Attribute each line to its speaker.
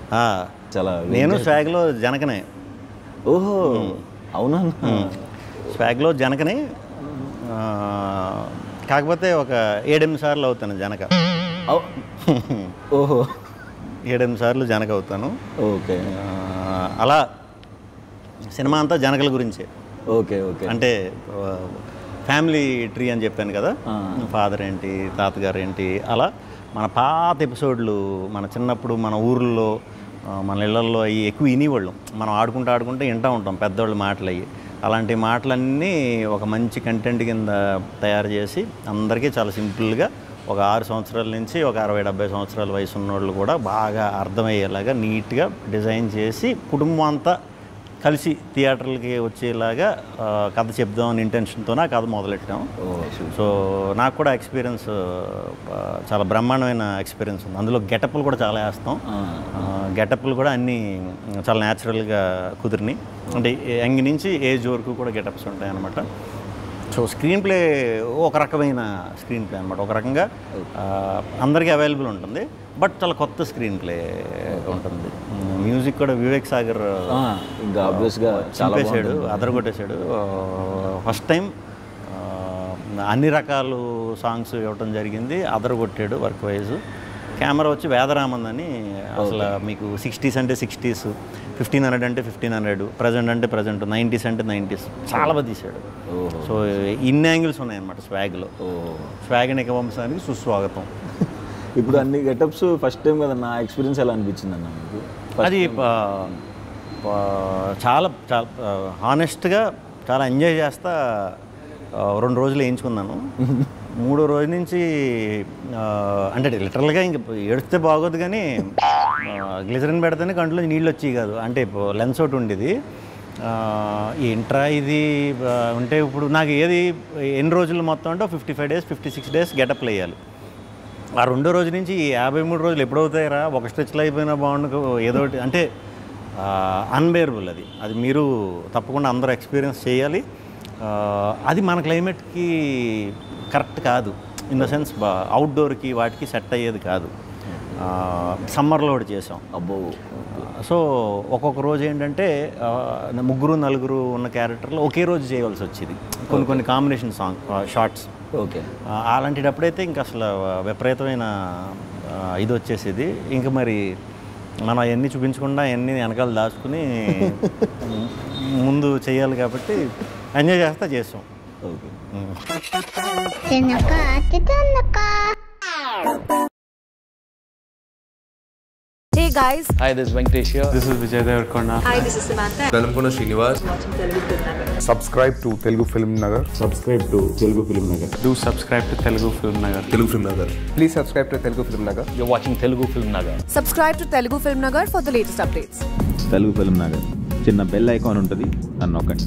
Speaker 1: ఆ,
Speaker 2: చాలా
Speaker 1: నేను స్వాగ్లో జనకనే
Speaker 2: ఓహో అవునా
Speaker 1: స్వాగ్లో జనకని ఆ, కాకపోతే ఒక ఏడెనిమిది సార్లు అవుతాను జనక
Speaker 2: అవ్- ఓహో
Speaker 1: ఏడెనిమిది సార్లు జనక అవుతాను
Speaker 2: ఓకే
Speaker 1: ఆ, అలా సినిమా అంతా జనకల గురించే
Speaker 2: ఓకే ఓకే
Speaker 1: అంటే ఆ, ఫ్యామిలీ ట్రీ అని చెప్పాను కదా
Speaker 2: ఆ.
Speaker 1: ఫాదర్ ఏంటి తాతగారు ఏంటి అలా మన పాత ఎపిసోడ్లు మన చిన్నప్పుడు మన ఊర్లో ఆ, మన ఇళ్ళల్లో అవి ఎక్కువ వినేవాళ్ళం మనం ఆడుకుంటూ ఆడుకుంటూ వింటూ ఉంటాం పెద్దవాళ్ళ మాటలు అవి అలాంటి మాటలన్నీ ఒక మంచి కంటెంట్ కింద తయారు చేసి అందరికీ చాలా సింపుల్గా ఒక ఆరు సంవత్సరాల నుంచి ఒక అరవై డెబ్బై సంవత్సరాల వయసు ఉన్నోళ్ళు కూడా బాగా అర్థమయ్యేలాగా నీట్గా డిజైన్ చేసి కుటుంబం అంతా కలిసి థియేటర్లకి వచ్చేలాగా ఆ, కథ చెప్దామని ఇంటెన్షన్తోనే ఆ కథ మొదలెట్టాం
Speaker 2: ఓ సూపర్
Speaker 1: సో నాకు కూడా ఎక్స్పీరియన్స్ ఆ, చాలా బ్రహ్మాండమైన ఎక్స్పీరియన్స్ ఉంది అందులో గెటప్లు కూడా చాలా వేస్తాం గెటప్లు కూడా అన్నీ చాలా న్యాచురల్గా కుదిరినాయి అంటే యంగ్ నుంచి ఏజ్ వరకు కూడా గెటప్స్ ఉంటాయి అన్నమాట సో స్క్రీన్ ప్లే ఒక రకమైన స్క్రీన్ ప్లే అనమాట ఒక రకంగా ఆ, అందరికీ అవైలబుల్ ఉంటుంది బట్ చాలా కొత్త స్క్రీన్ ప్లే ఉంటుంది మ్యూజిక్ కూడా వివేక్ సాగర్
Speaker 2: ఇంకా ఆబ్వియస్గా చాలా
Speaker 1: చింపేశాడు అదరగొట్టేశాడు ఫస్ట్ టైం అన్ని రకాలు సాంగ్స్ ఇవ్వటం జరిగింది అదరగొట్టాడు వర్క్ వైజ్ కెమెరా వచ్చి వేదరామన్ అని అసలు మీకు సిక్స్టీస్ అంటే సిక్స్టీస్ ఫిఫ్టీన్ హండ్రెడ్ అంటే ఫిఫ్టీన్ హండ్రెడ్ ప్రజెంట్ అంటే ప్రజెంట్ నైంటీస్ అంటే నైంటీస్ చాలా బాగా తీశాడు
Speaker 2: ఓహో
Speaker 1: సో ఇన్ని యాంగిల్స్ ఉన్నాయన్నమాట స్వాగ్లో
Speaker 2: ఓ
Speaker 1: స్వాగ్ నిక వంశానికి సుస్వాగతం
Speaker 2: ఇప్పుడు అన్ని గెటప్స్ ఫస్ట్ టైం కదా నా ఎక్స్పీరియన్స్ ఎలా అనిపించింది అన్న మీకు
Speaker 1: అది ఆ, ఆ, చాలా చాలా హానెస్ట్గా చాలా ఎంజాయ్ చేస్తా ఆ, రెండు రోజులు వేయించుకున్నాను మూడో రోజు నుంచి ఆ, అంటే లిటరల్గా ఇంక ఏడిస్తే బాగోదు కానీ గ్లిజరిన్ పెడితేనే కంట్లో నీళ్ళు వచ్చి కాదు అంటే లెన్స్ ఒకటి ఉండేది ఆ, ఏంట్రా ఇది ఆ, అంటే ఇప్పుడు నాకు ఏది ఎన్ని రోజులు మొత్తం అంటే fifty five days fifty six days గెటప్లు వేయాలి ఆ రెండో రోజు నుంచి ఈ యాభై మూడు రోజులు ఎప్పుడవుతాయిరా ఒక స్ట్రెచ్లో అయిపోయినా బాగుండు ఏదో ఒకటి అంటే అన్బేరబుల్ అది అది మీరు తప్పకుండా అందరూ ఎక్స్పీరియన్స్ చేయాలి ఆ, అది మన క్లైమేట్కి కరెక్ట్ కాదు ఇన్ ద సెన్స్ అవుట్డోర్కి వాటికి సెట్ అయ్యేది కాదు సమ్మర్లో ఒకటి చేసాం
Speaker 2: అబ్బో
Speaker 1: సో ఒక్కొక్క రోజు ఏంటంటే ఆ, ముగ్గురు నలుగురు ఉన్న క్యారెక్టర్లో ఒకే రోజు చేయవలసి వచ్చేది కొన్ని కొన్ని కాంబినేషన్ సాంగ్ షార్ట్స్
Speaker 2: ఓకే
Speaker 1: ఆ, అలాంటిటప్పుడైతే ఇంకా అసలు విపరీతమైన ఆ, ఇది వచ్చేసేది ఇంకా మరి మనం అవన్నీ చూపించకుండా అవన్నీ వెనకాల దాచుకుని ముందు చేయాలి కాబట్టి ఎంజాయ్ చేస్తా చేస్తాం
Speaker 2: ఓకే
Speaker 3: తినక తినక
Speaker 4: Hey guys,
Speaker 5: Hi, this is Venkatesh here.
Speaker 6: This is Vijay Devarkonda.
Speaker 4: hi, this is Samantha.
Speaker 7: వెలంపున Srinivas
Speaker 8: subscribe to Telugu Film Nagar.
Speaker 6: Do subscribe to Telugu Film Nagar.
Speaker 7: Telugu Film Nagar
Speaker 8: Please subscribe to Telugu Film Nagar.
Speaker 5: You're watching Telugu Film Nagar.
Speaker 4: Subscribe to Telugu Film Nagar for the latest updates.
Speaker 9: Telugu Film Nagar చిన్న bell icon ఉంటుంది నన్ను నొక్కండి